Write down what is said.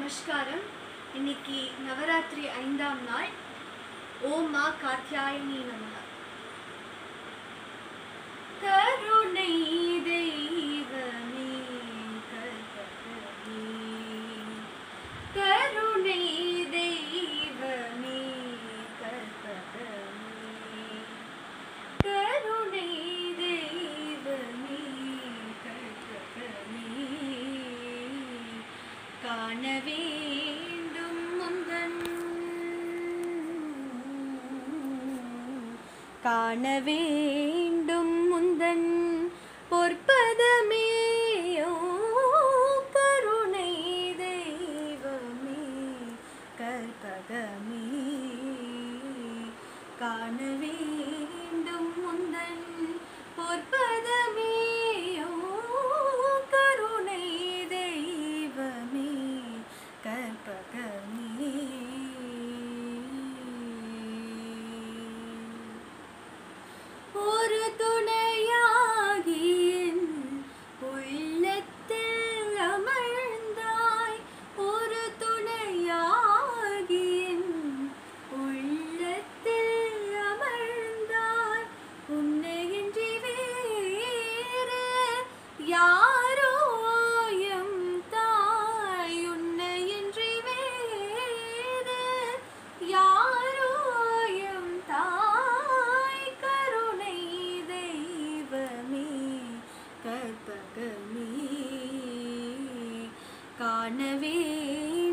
நமஸ்காரம் இன்னைக்கு நவராத்திரி ஐந்தாம் நாள் ஓம் மா காத்தியாயினி நமக கருணை தெய்வமே கற்பகமே கருணை தெய்வமே கற்பகமே கருணை தெய்வமே கற்பகமே காண வேண்டும் முந்தன் காண வேண்டும் முந்தன் பொற்பதமேயோ கருணை தெய்வமே கற்பகமே காண வேண்டும் முந்தன் பொற்பதமேயோ கருணை தெய்வமே கற்பகமே ஒரு துணையாகி என் உள்ளத்தில் அமர்ந்தாய் ஒரு துணையாகி என் உள்ளத்தில் அமர்ந்தாய் உன்னையின்றி வேறு யாரோ எம் தாய் உன்னையின்றி வேறு யாரோ எம் தாய் கருணை தெய்வமே கற்பகமே காண வேண்டும்